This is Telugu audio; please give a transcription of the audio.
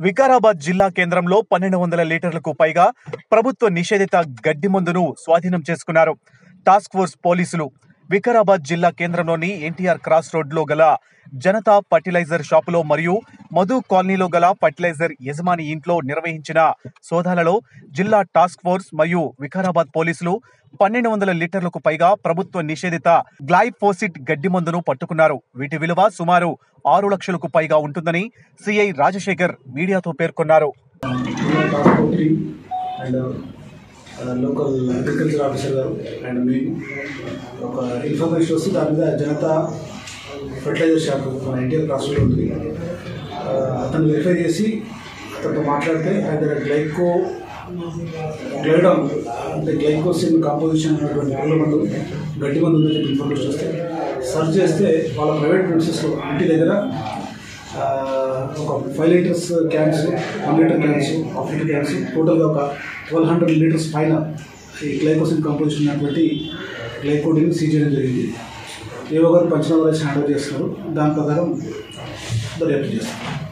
వికారాబాద్ జిల్లా కేంద్రంలో పన్నెండు వందల లీటర్లకు పైగా ప్రభుత్వ నిషేధిత గడ్డి మందును స్వాధీనం చేసుకున్నారు టాస్క్ ఫోర్స్ పోలీసులు వికారాబాద్ జిల్లా కేంద్రంలోని ఎన్టీఆర్ క్రాస్ రోడ్లో గల జనతా ఫర్టిలైజర్ షాపులో మరియు మధు కాలనీలో గల ఫర్టిలైజర్ యజమాని ఇంట్లో నిర్వహించిన సోదాలలో జిల్లా టాస్క్ ఫోర్స్ మరియు వికారాబాద్ పోలీసులు పన్నెండు వందల లీటర్లకు పైగా ప్రభుత్వ నిషేధిత గ్లైఫోసిట్ గడ్డి మందును పట్టుకున్నారు వీటి విలువ సుమారు ఆరు లక్షలకు పైగా ఉంటుందని సిఐ రాజశేఖర్ మీడియాతో పేర్కొన్నారు transport team and local agriculture officer garu and మేము ఒక ఇన్ఫర్మేషన్ వస్తే దాని మీద జనతా ఫర్టిలైజర్ షాప్ మన ఎన్టీఆర్ క్రాస్లో ఉంది ఆ, అతను వెరిఫై చేసి అతనితో మాట్లాడితే ఆయన దగ్గర గ్లైకో గ్లైడాన్ అంటే గ్లైకోసిన్ కాంపోజిషన్ ఉన్నటువంటి పుల్ల మందు గడ్డి మందు ఉందని చెప్పి ఇన్ఫర్మేషన్ వస్తే సర్చ్ చేస్తే వాళ్ళ ప్రైవేట్ ప్రిన్సెస్లో ఇంటి దగ్గర ఆ, ఒక five litres cans one litre cans half litre cans టోటల్గా ఒక ట్వెల్వ్ హండ్రెడ్ లీటర్స్ పైన ఈ గ్లైకోసిన్ కంపోజిషన్ ఉన్నటువంటి గ్లైకోడిని సీజ్ చేయడం జరిగింది ఏవో గారు పంచనామా రాసి హ్యాండ్ ఓవర్ చేస్తున్నారు దాని ప్రకారం దర్యాప్తు చేస్తారు